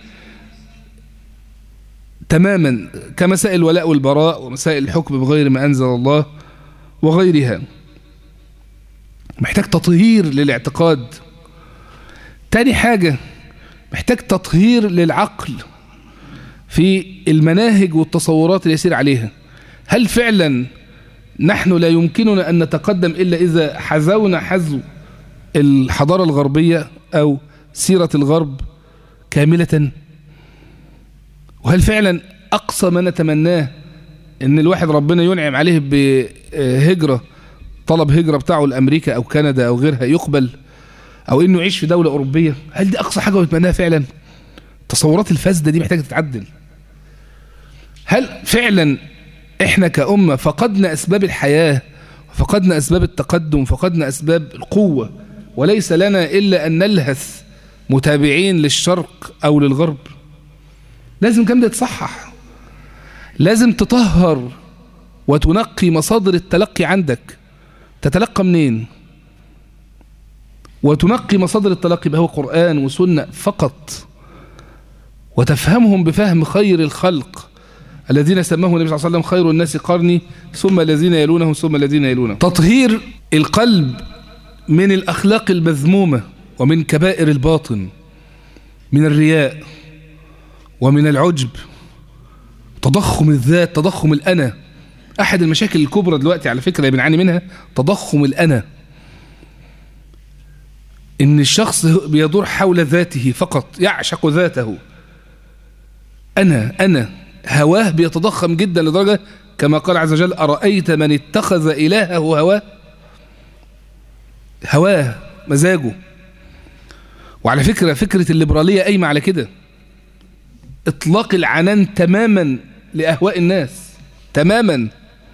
تماما كمسائل الولاء والبراء ومسائل الحكم بغير ما أنزل الله وغيرها محتاج تطهير للاعتقاد تاني حاجة محتاج تطهير للعقل في المناهج والتصورات اللي يسير عليها هل فعلا نحن لا يمكننا أن نتقدم إلا إذا حذونا حذو الحضارة الغربية أو سيرة الغرب كاملة وهل فعلا أقصى ما نتمناه أن الواحد ربنا ينعم عليه بهجرة طلب هجرة بتاعه لأمريكا أو كندا أو غيرها يقبل أو أنه يعيش في دولة أوروبية هل دي أقصى حاجة بيتمناها فعلا التصورات الفاسدة دي محتاجة تتعدل هل فعلا احنا كأمة فقدنا أسباب الحياة فقدنا أسباب التقدم فقدنا أسباب القوة وليس لنا إلا أن نلهث متابعين للشرق أو للغرب لازم كم ده يتصحح لازم تطهر وتنقي مصادر التلقي عندك تتلقى منين وتنقي مصادر التلقي بهو قرآن وسنة فقط وتفهمهم بفهم خير الخلق الذين سماه النبي صلى الله عليه وسلم خير الناس قرني ثم الذين يلونهم ثم الذين يلونهم تطهير القلب من الأخلاق المذمومة ومن كبائر الباطن من الرياء ومن العجب تضخم الذات تضخم الأنا أحد المشاكل الكبرى دلوقتي على فكرة اللي بنعاني منها تضخم الأنا إن الشخص بيدور حول ذاته فقط يعشق ذاته أنا أنا هواه بيتضخم جدا لدرجة كما قال عز وجل أرأيت من اتخذ إلهه هواه هواه مزاجه وعلى فكرة فكرة الليبرالية قايمة على كده اطلاق العنان تماما لأهواء الناس تماما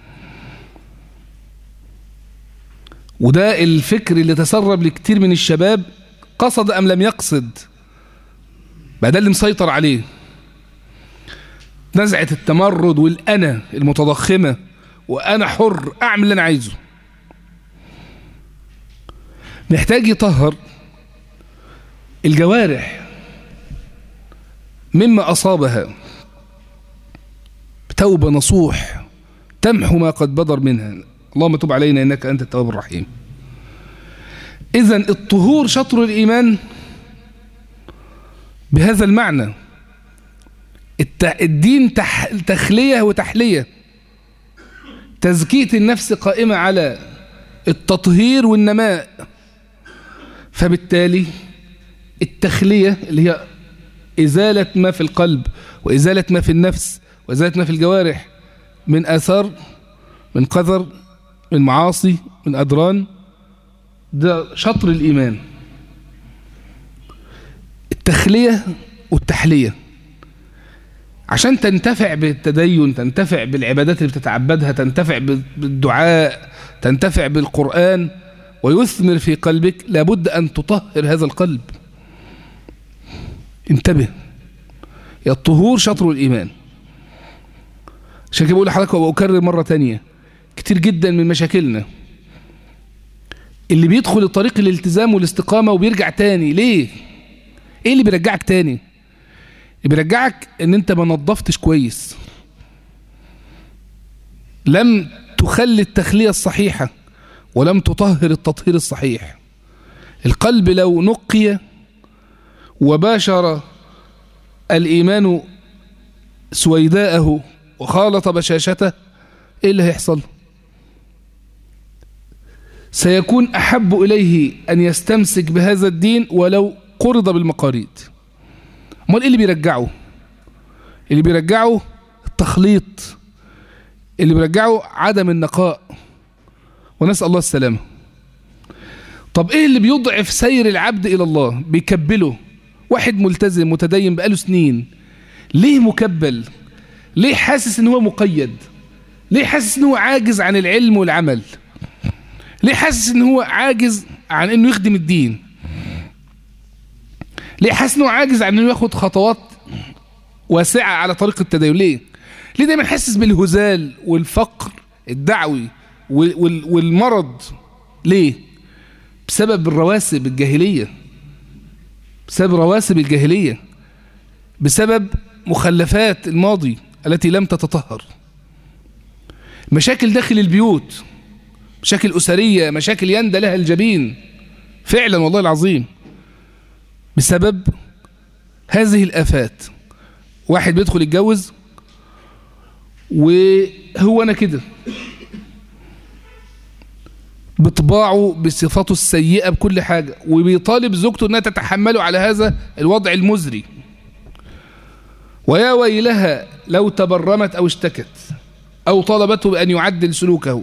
وده الفكر اللي تسرب لكتير من الشباب قصد أم لم يقصد بقى ده اللي مسيطر عليه نزعة التمرد والأنا المتضخمة وأنا حر أعمل اللي أنا عايزه محتاج يطهر الجوارح مما أصابها توبة نصوح تمحو ما قد بدر منها اللهم تب علينا إنك أنت التواب الرحيم إذا الطهور شطر الإيمان بهذا المعنى الدين تخلية وتحلية تزكية النفس قائمة على التطهير والنماء فبالتالي التخلية اللي هي إزالة ما في القلب وإزالة ما في النفس وإزالة ما في الجوارح من آثار من قذر من معاصي من أدران ده شطر الإيمان التخلية والتحلية عشان تنتفع بالتدين تنتفع بالعبادات اللي بتتعبدها تنتفع بالدعاء تنتفع بالقرآن ويثمر في قلبك لابد أن تطهر هذا القلب انتبه يا الطهور شطر الإيمان عشان كده بقول لحضرتك وأكرر مرة تانية كتير جدا من مشاكلنا اللي بيدخل الطريق الالتزام والاستقامة وبيرجع تاني ليه ايه اللي بيرجعك تاني اللي بيرجعك ان انت ما نظفتش كويس لم تخلي التخلية الصحيحة ولم تطهر التطهير الصحيح القلب لو نقي وباشر الإيمان سويداءه وخالط بشاشته ايه اللي هيحصل سيكون أحب إليه أن يستمسك بهذا الدين ولو قرض بالمقاريد امال ايه اللي بيرجعه اللي بيرجعه التخليط اللي بيرجعه عدم النقاء ونسأل الله السلامة طب ايه اللي بيضعف سير العبد الى الله بيكبله واحد ملتزم متدين بقاله سنين ليه مكبل ليه حاسس ان هو مقيد ليه حاسس ان هو عاجز عن العلم والعمل ليه حاسس ان هو عاجز عن انه يخدم الدين ليه حاسس انه عاجز عن انه ياخد خطوات واسعه على طريق التدين ليه ليه دايما حاسس بالهزال والفقر الدعوي والمرض ليه بسبب الرواسب الجاهليه بسبب رواسب الجاهليه بسبب مخلفات الماضي التي لم تتطهر مشاكل داخل البيوت مشاكل أسرية مشاكل يندى لها الجبين فعلا والله العظيم بسبب هذه الآفات واحد بيدخل يتجوز وهو أنا كده بطباعه بصفاته السيئة بكل حاجة وبيطالب زوجته أنها تتحمله على هذا الوضع المزري ويا ويلها لو تبرمت أو اشتكت أو طلبته بأن يعدل سلوكه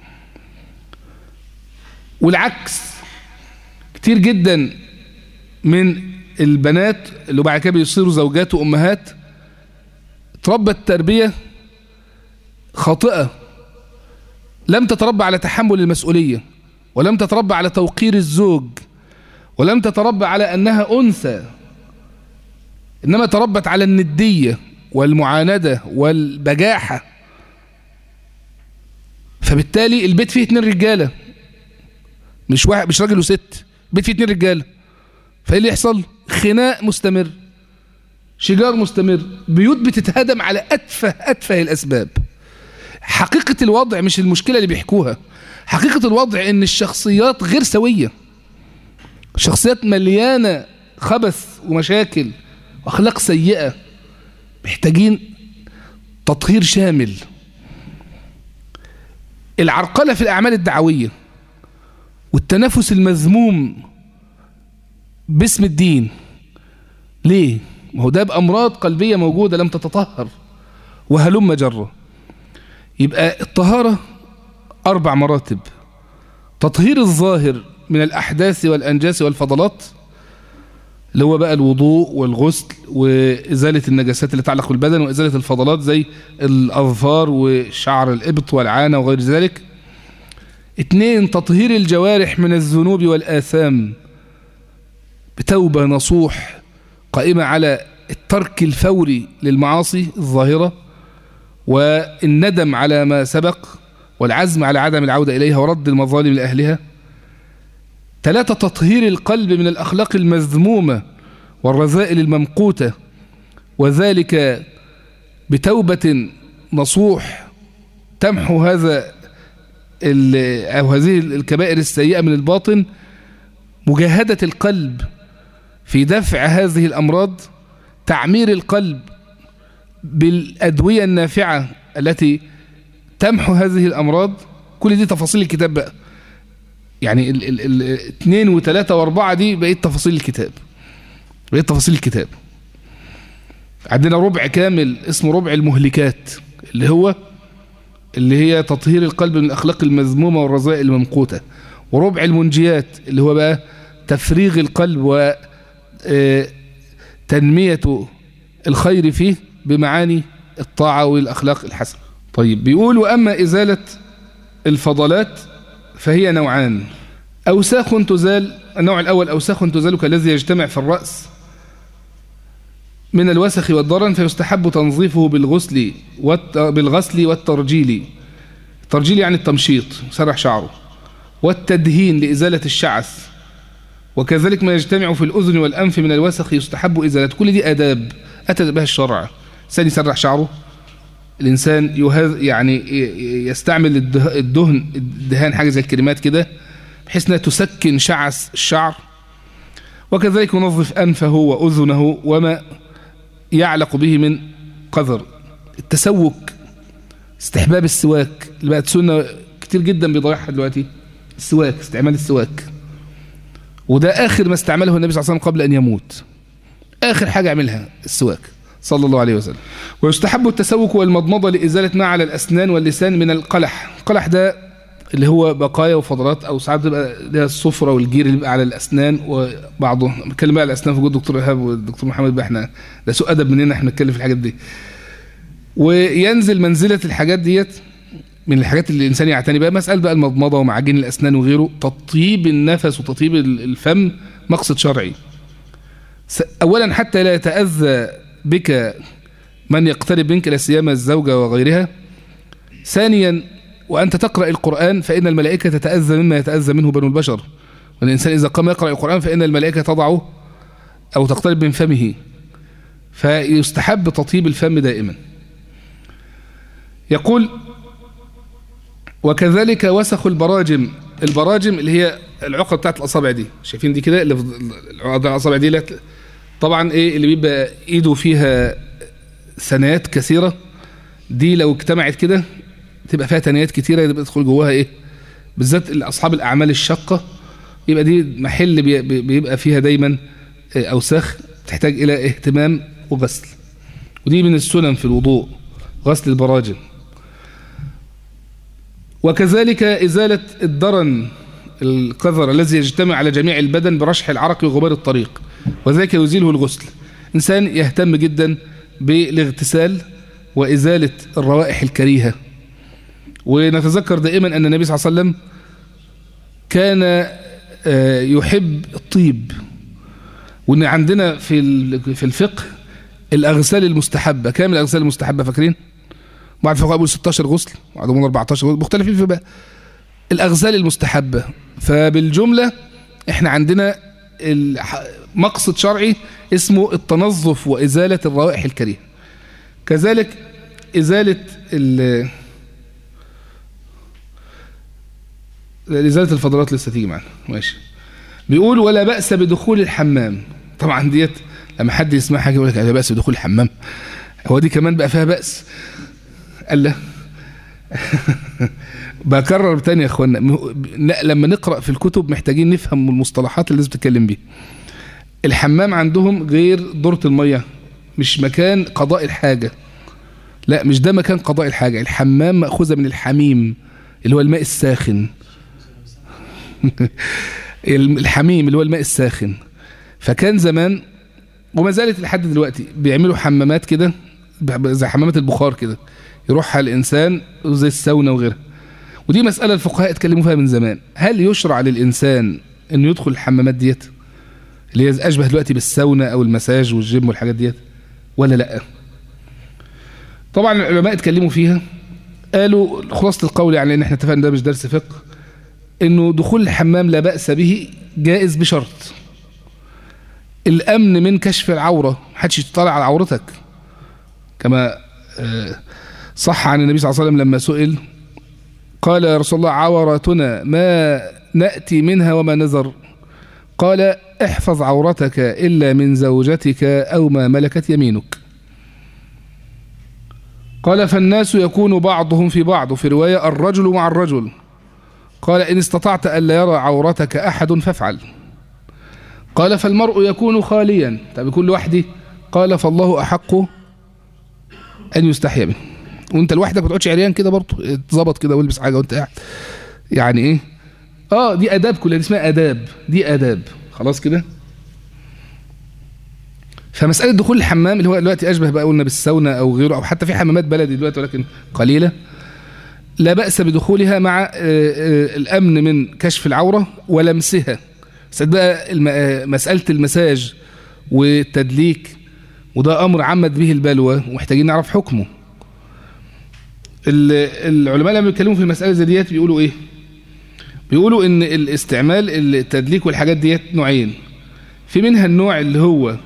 والعكس كتير جدا من البنات اللي بعد كده بيصيروا زوجات وأمهات تربت تربية خاطئة لم تتربى على تحمل المسؤولية ولم تتربى على توقير الزوج ولم تتربى على أنها أنثى إنما تربت على الندية والمعاندة والبجاحة فبالتالي البيت فيه اتنين رجالة مش واحد مش راجل وست البيت فيه اتنين رجالة فايه اللي يحصل خناق مستمر شجار مستمر بيوت بتتهدم على أتفه أتفه الأسباب حقيقة الوضع مش المشكلة اللي بيحكوها حقيقة الوضع ان الشخصيات غير سوية شخصيات مليانة خبث ومشاكل واخلاق سيئة محتاجين تطهير شامل العرقلة في الأعمال الدعوية والتنافس المذموم باسم الدين ليه؟ ما هو ده بأمراض قلبية موجودة لم تتطهر وهلم جرة يبقى الطهارة أربع مراتب تطهير الظاهر من الأحداث والأنجاس والفضلات اللي هو بقى الوضوء والغسل وإزالة النجاسات اللي تعلق بالبدن وإزالة الفضلات زي الأظفار وشعر الإبط والعانة وغير ذلك اتنين تطهير الجوارح من الذنوب والآثام بتوبة نصوح قائمة على الترك الفوري للمعاصي الظاهرة والندم على ما سبق والعزم على عدم العودة إليها ورد المظالم لأهلها ثلاثة تطهير القلب من الأخلاق المذمومة والرذائل الممقوتة وذلك بتوبة نصوح تمحو هذا أو هذه الكبائر السيئة من الباطن مجاهدة القلب في دفع هذه الأمراض تعمير القلب بالأدوية النافعة التي تمحو هذه الأمراض كل دي تفاصيل الكتاب بقى يعني الاثنين وثلاثة واربعة دي بقيت تفاصيل الكتاب بقيت تفاصيل الكتاب عندنا ربع كامل اسمه ربع المهلكات اللي هو اللي هي تطهير القلب من الأخلاق المذمومة والرذائل الممقوتة وربع المنجيات اللي هو بقى تفريغ القلب وتنمية الخير فيه بمعاني الطاعة والأخلاق الحسنة طيب بيقول وأما إزالة الفضلات فهي نوعان أوساخ تزال النوع الأول أوساخ تزال كالذي يجتمع في الرأس من الوسخ والضرن فيستحب تنظيفه بالغسل والت... بالغسل والترجيل الترجيل يعني التمشيط سرح شعره والتدهين لإزالة الشعث وكذلك ما يجتمع في الأذن والأنف من الوسخ يستحب إزالة كل دي آداب أتى بها الشرع الإنسان يسرح شعره الإنسان يهذ يعني يستعمل الدهن الدهان حاجة زي الكريمات كده بحيث أنها تسكن شعث الشعر وكذلك ينظف أنفه وأذنه وما يعلق به من قذر التسوك استحباب السواك اللي بقت سنة كتير جدا بيضيعها دلوقتي السواك استعمال السواك وده آخر ما استعمله النبي صلى الله عليه وسلم قبل أن يموت آخر حاجة عملها السواك صلى الله عليه وسلم ويستحب التسوك والمضمضة لإزالة ما على الأسنان واللسان من القلح القلح ده اللي هو بقايا وفضلات أو ساعات بتبقى لها الصفرة والجير اللي بيبقى على الأسنان وبعضه بتكلم بقى على الأسنان في وجود الدكتور إيهاب والدكتور محمد بقى احنا ده سوء أدب مننا احنا نتكلم في الحاجات دي وينزل منزلة الحاجات ديت من الحاجات اللي الإنسان يعتني بها مسألة بقى المضمضة ومعاجين الأسنان وغيره تطيب النفس وتطيب الفم مقصد شرعي أولا حتى لا يتأذى بك من يقترب منك لا سيما الزوجة وغيرها ثانيا وأنت تقرأ القرآن فإن الملائكة تتأذى مما يتأذى منه بنو البشر والإنسان إذا قام يقرأ القرآن فإن الملائكة تضعه أو تقترب من فمه فيستحب تطيب الفم دائما يقول وكذلك وسخ البراجم البراجم اللي هي العقد بتاعت الأصابع دي شايفين دي كده اللي العقد الأصابع دي طبعا ايه اللي بيبقى ايده فيها ثنايات كثيرة دي لو اجتمعت كده تبقى فيها ثنايات كثيرة يبقى تدخل جواها ايه بالذات اصحاب الاعمال الشاقة يبقى دي محل بيبقى فيها دايما اوساخ تحتاج الى اهتمام وغسل ودي من السنن في الوضوء غسل البراجم وكذلك ازالة الدرن القذر الذي يجتمع على جميع البدن برشح العرق وغبار الطريق وذلك يزيله الغسل إنسان يهتم جدا بالاغتسال وإزالة الروائح الكريهة ونتذكر دائما أن النبي صلى الله عليه وسلم كان يحب الطيب وأن عندنا في في الفقه الأغسال المستحبة كام الأغسال المستحبة فاكرين؟ بعض الفقهاء بيقولوا 16 غسل بعضهم 14 غسل مختلفين في بقى الأغسال المستحبة فبالجملة احنا عندنا مقصد شرعي اسمه التنظف وإزالة الروائح الكريهة كذلك إزالة إزالة الفضلات لسه تيجي معنا ماشي بيقول ولا بأس بدخول الحمام طبعا ديت لما حد يسمع حاجة يقول لك لا بأس بدخول الحمام هو دي كمان بقى فيها بأس قال لا بكرر تاني يا اخوانا لما نقرأ في الكتب محتاجين نفهم المصطلحات اللي لازم تتكلم بيها الحمام عندهم غير دورة المية مش مكان قضاء الحاجة لا مش ده مكان قضاء الحاجة الحمام مأخوذة من الحميم اللي هو الماء الساخن الحميم اللي هو الماء الساخن فكان زمان وما زالت لحد دلوقتي بيعملوا حمامات كده زي حمامات البخار كده يروحها الإنسان زي الساونا وغيرها ودي مسألة الفقهاء اتكلموا فيها من زمان هل يشرع للإنسان أنه يدخل الحمامات ديت اللي هي أشبه دلوقتي بالساونا أو المساج والجيم والحاجات ديت ولا لأ طبعا العلماء اتكلموا فيها قالوا خلاصة القول يعني ان احنا اتفقنا ده مش درس فقه انه دخول الحمام لا بأس به جائز بشرط الامن من كشف العورة محدش يطلع على عورتك كما صح عن النبي صلى الله عليه وسلم لما سئل قال يا رسول الله عوراتنا ما نأتي منها وما نذر قال احفظ عورتك إلا من زوجتك أو ما ملكت يمينك قال فالناس يكون بعضهم في بعض وفي رواية الرجل مع الرجل قال إن استطعت ألا يرى عورتك أحد فافعل قال فالمرء يكون خاليا طب يكون لوحدي قال فالله أحق أن يستحيا منه وانت لوحدك ما تقعدش عريان كده برضه اتظبط كده والبس حاجه وانت قاعد يعني ايه اه دي اداب كلها دي اسمها اداب دي اداب خلاص كده فمساله دخول الحمام اللي هو دلوقتي اشبه بقى قلنا بالساونا او غيره او حتى في حمامات بلدي دلوقتي ولكن قليله لا باس بدخولها مع الامن من كشف العوره ولمسها بقى مساله المساج والتدليك وده امر عمت به البلوى ومحتاجين نعرف حكمه العلماء لما بيتكلموا في المسألة زي ديت بيقولوا ايه بيقولوا ان الاستعمال التدليك والحاجات ديت نوعين في منها النوع اللي هو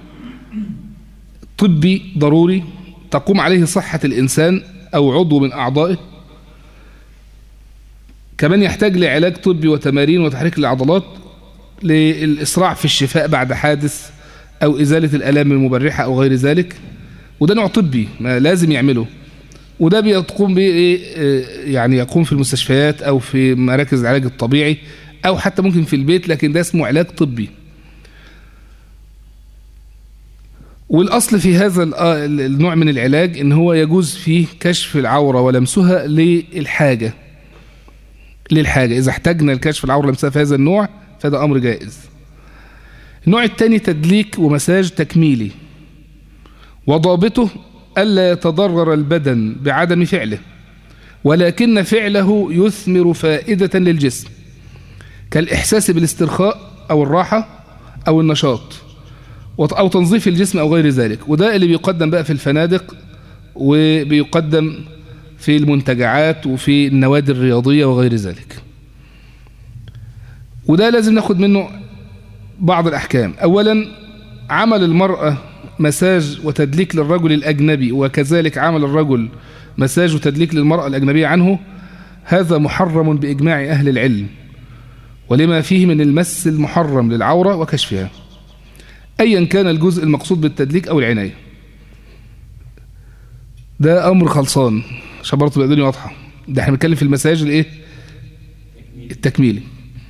طبي ضروري تقوم عليه صحة الإنسان أو عضو من أعضائه كمان يحتاج لعلاج طبي وتمارين وتحريك العضلات للإسراع في الشفاء بعد حادث أو إزالة الألام المبرحة أو غير ذلك وده نوع طبي ما لازم يعمله وده بيقوم بايه يعني يقوم في المستشفيات او في مراكز العلاج الطبيعي او حتى ممكن في البيت لكن ده اسمه علاج طبي والاصل في هذا النوع من العلاج ان هو يجوز فيه كشف العوره ولمسها للحاجه للحاجه اذا احتاجنا لكشف العوره ولمسها في هذا النوع فده امر جائز النوع الثاني تدليك ومساج تكميلي وضابطه ألا يتضرر البدن بعدم فعله ولكن فعله يثمر فائدة للجسم كالإحساس بالاسترخاء أو الراحة أو النشاط أو تنظيف الجسم أو غير ذلك وده اللي بيقدم بقى في الفنادق وبيقدم في المنتجعات وفي النوادي الرياضية وغير ذلك وده لازم ناخد منه بعض الأحكام أولا عمل المرأة مساج وتدليك للرجل الأجنبي وكذلك عمل الرجل مساج وتدليك للمرأة الأجنبية عنه هذا محرم بإجماع أهل العلم ولما فيه من المس المحرم للعورة وكشفها أيا كان الجزء المقصود بالتدليك أو العناية ده أمر خلصان عشان برضه تبقى الدنيا واضحة ده احنا بنتكلم في المساج الايه التكميلي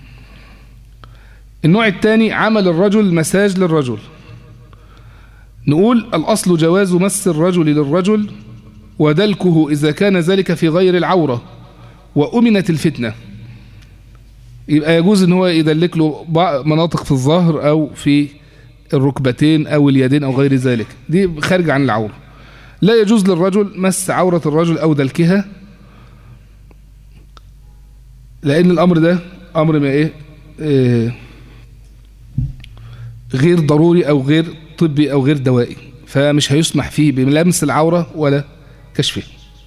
النوع الثاني عمل الرجل مساج للرجل نقول الأصل جواز مس الرجل للرجل ودلكه إذا كان ذلك في غير العورة وأمنت الفتنة يبقى يجوز ان هو يدلك له مناطق في الظهر أو في الركبتين أو اليدين أو غير ذلك دي خارج عن العورة لا يجوز للرجل مس عورة الرجل أو دلكها لأن الأمر ده أمر ما إيه, إيه غير ضروري أو غير طبي أو غير دوائي فمش هيسمح فيه بلمس العورة ولا كشفه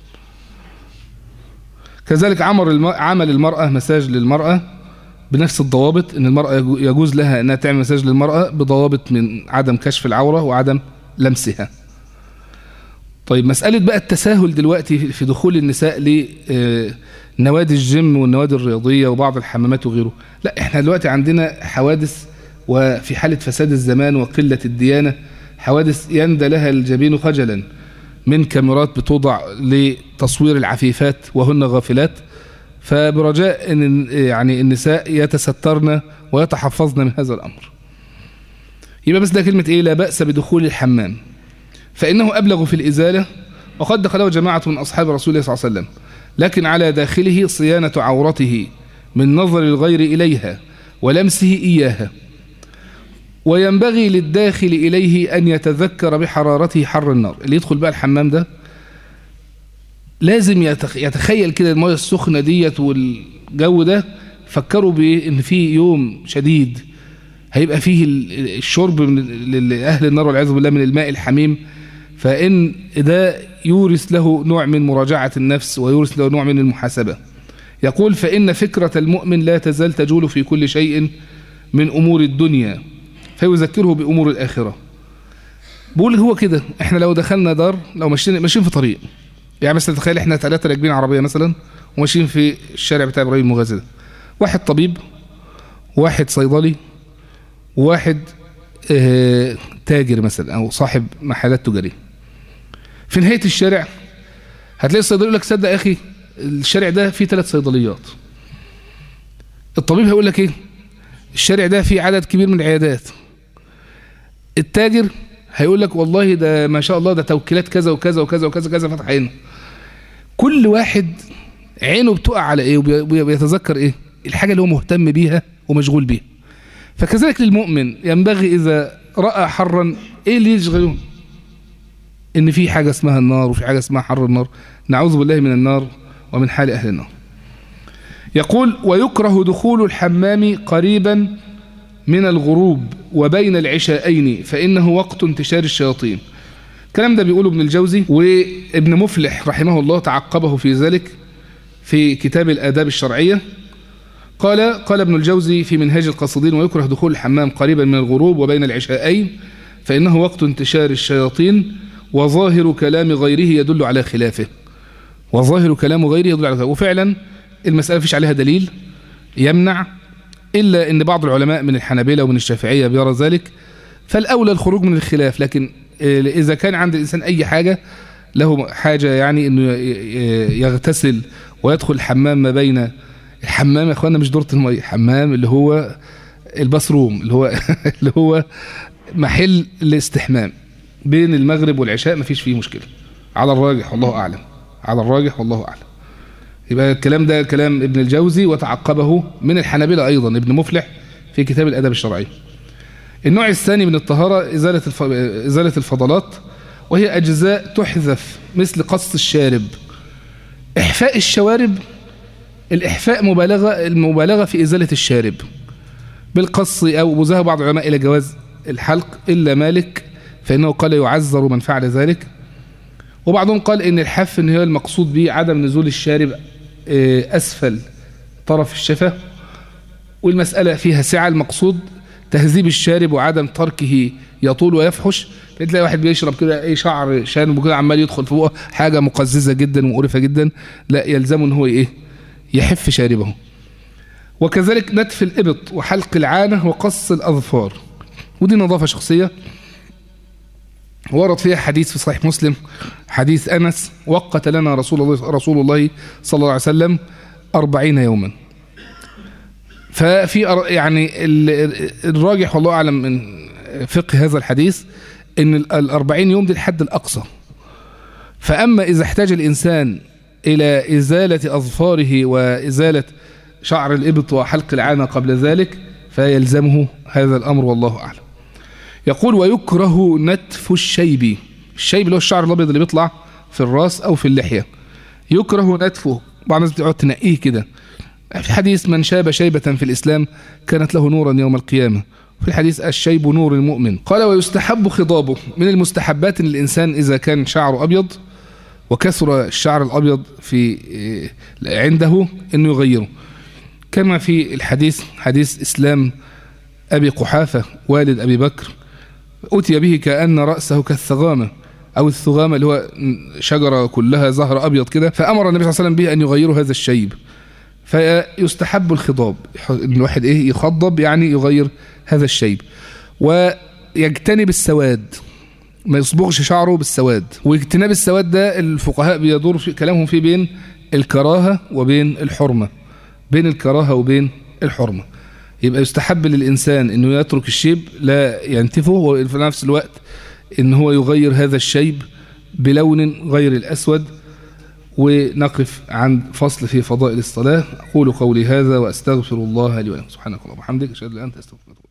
كذلك عمل عمل المرأة مساج للمرأة بنفس الضوابط ان المرأة يجوز لها انها تعمل مساج للمرأة بضوابط من عدم كشف العورة وعدم لمسها طيب مسألة بقى التساهل دلوقتي في دخول النساء لنوادي الجيم والنوادي الرياضية وبعض الحمامات وغيره لا احنا دلوقتي عندنا حوادث وفي حالة فساد الزمان وقلة الديانة حوادث يندى لها الجبين خجلا من كاميرات بتوضع لتصوير العفيفات وهن غافلات فبرجاء ان يعني النساء يتسترن ويتحفظن من هذا الامر يبقى بس ده كلمه ايه لا باس بدخول الحمام فانه ابلغ في الازاله وقد دخله جماعه من اصحاب رسول الله صلى الله عليه وسلم لكن على داخله صيانه عورته من نظر الغير اليها ولمسه اياها وينبغي للداخل إليه أن يتذكر بحرارته حر النار اللي يدخل بقى الحمام ده لازم يتخ... يتخيل كده المياه السخنة ديت والجو ده فكروا بأن في يوم شديد هيبقى فيه الشرب من لأهل النار والعياذ بالله من الماء الحميم فإن ده يورث له نوع من مراجعة النفس ويورث له نوع من المحاسبة يقول فإن فكرة المؤمن لا تزال تجول في كل شيء من أمور الدنيا فيذكره بأمور الآخرة بقول هو كده احنا لو دخلنا دار لو ماشيين ماشيين في طريق يعني مثلا تخيل احنا ثلاثة راكبين عربية مثلا وماشيين في الشارع بتاع ابراهيم المغازي ده واحد طبيب واحد صيدلي وواحد اه تاجر مثلا او صاحب محلات تجاريه في نهايه الشارع هتلاقي الصيدلي يقول لك صدق يا اخي الشارع ده فيه ثلاث صيدليات الطبيب هيقول لك ايه الشارع ده فيه عدد كبير من العيادات التاجر هيقول لك والله ده ما شاء الله ده توكيلات كذا وكذا وكذا وكذا كذا فتح عينه كل واحد عينه بتقع على ايه وبيتذكر ايه الحاجه اللي هو مهتم بيها ومشغول بيها فكذلك للمؤمن ينبغي اذا راى حرا ايه اللي يشغله ان في حاجه اسمها النار وفي حاجه اسمها حر النار نعوذ بالله من النار ومن حال اهل النار يقول ويكره دخول الحمام قريبا من الغروب وبين العشاءين فإنه وقت انتشار الشياطين الكلام ده بيقوله ابن الجوزي وابن مفلح رحمه الله تعقبه في ذلك في كتاب الآداب الشرعية قال قال ابن الجوزي في منهاج القصيدين ويكره دخول الحمام قريبا من الغروب وبين العشاءين فإنه وقت انتشار الشياطين وظاهر كلام غيره يدل على خلافه وظاهر كلام غيره يدل على خلافه وفعلا المسألة فيش عليها دليل يمنع إلا أن بعض العلماء من الحنابلة ومن الشافعية بيرى ذلك فالأولى الخروج من الخلاف لكن إذا كان عند الإنسان أي حاجة له حاجة يعني أنه يغتسل ويدخل الحمام ما بين الحمام يا أخوانا مش دورة المية حمام اللي هو البصروم اللي هو اللي هو محل الاستحمام بين المغرب والعشاء مفيش فيه مشكلة على الراجح والله أعلم على الراجح والله أعلم يبقى الكلام ده كلام ابن الجوزي وتعقبه من الحنابلة أيضا ابن مفلح في كتاب الأدب الشرعي النوع الثاني من الطهارة إزالة, الف... إزالة الفضلات وهي أجزاء تحذف مثل قص الشارب إحفاء الشوارب الإحفاء مبالغة المبالغة في إزالة الشارب بالقص أو وذهب بعض العلماء إلى جواز الحلق إلا مالك فإنه قال يعذر من فعل ذلك وبعضهم قال إن الحف إن هي المقصود به عدم نزول الشارب أسفل طرف الشفة والمسألة فيها سعة المقصود تهذيب الشارب وعدم تركه يطول ويفحش تلاقي واحد بيشرب كده اي شعر شارب كده عمال يدخل في بقه حاجه مقززه جدا ومقرفه جدا لا يلزمه ان هو ايه يحف شاربه وكذلك نتف الابط وحلق العانه وقص الاظفار ودي نظافه شخصيه ورد فيها حديث في صحيح مسلم حديث أنس وقت لنا رسول الله, رسول الله صلى الله عليه وسلم أربعين يوما ففي يعني الراجح والله أعلم من فقه هذا الحديث أن الأربعين يوم دي الحد الأقصى فأما إذا احتاج الإنسان إلى إزالة أظفاره وإزالة شعر الإبط وحلق العانة قبل ذلك فيلزمه هذا الأمر والله أعلم يقول ويكره نتف الشيب الشيب اللي هو الشعر الابيض اللي بيطلع في الراس او في اللحيه يكره نتفه بعض الناس بتقعد تنقيه كده في حديث من شاب شيبة في الإسلام كانت له نورا يوم القيامة في الحديث الشيب نور المؤمن قال ويستحب خضابه من المستحبات ان الإنسان إذا كان شعره أبيض وكثر الشعر الأبيض في عنده أنه يغيره كما في الحديث حديث إسلام أبي قحافة والد أبي بكر أتي به كأن رأسه كالثغامة أو الثغامة اللي هو شجرة كلها زهر أبيض كده فأمر النبي صلى الله عليه وسلم به أن يغيروا هذا الشيب فيستحب الخضاب إن الواحد إيه يخضب يعني يغير هذا الشيب ويجتنب السواد ما يصبغش شعره بالسواد واجتناب السواد ده الفقهاء بيدور في كلامهم فيه بين الكراهة وبين الحرمة بين الكراهة وبين الحرمة يبقى يستحب للإنسان أنه يترك الشيب لا ينتفه وفي نفس الوقت أن هو يغير هذا الشيب بلون غير الأسود ونقف عند فصل في فضائل الصلاة أقول قولي هذا وأستغفر الله لي ولكم سبحانك اللهم وبحمدك أشهد أن لا إله إلا أنت أستغفرك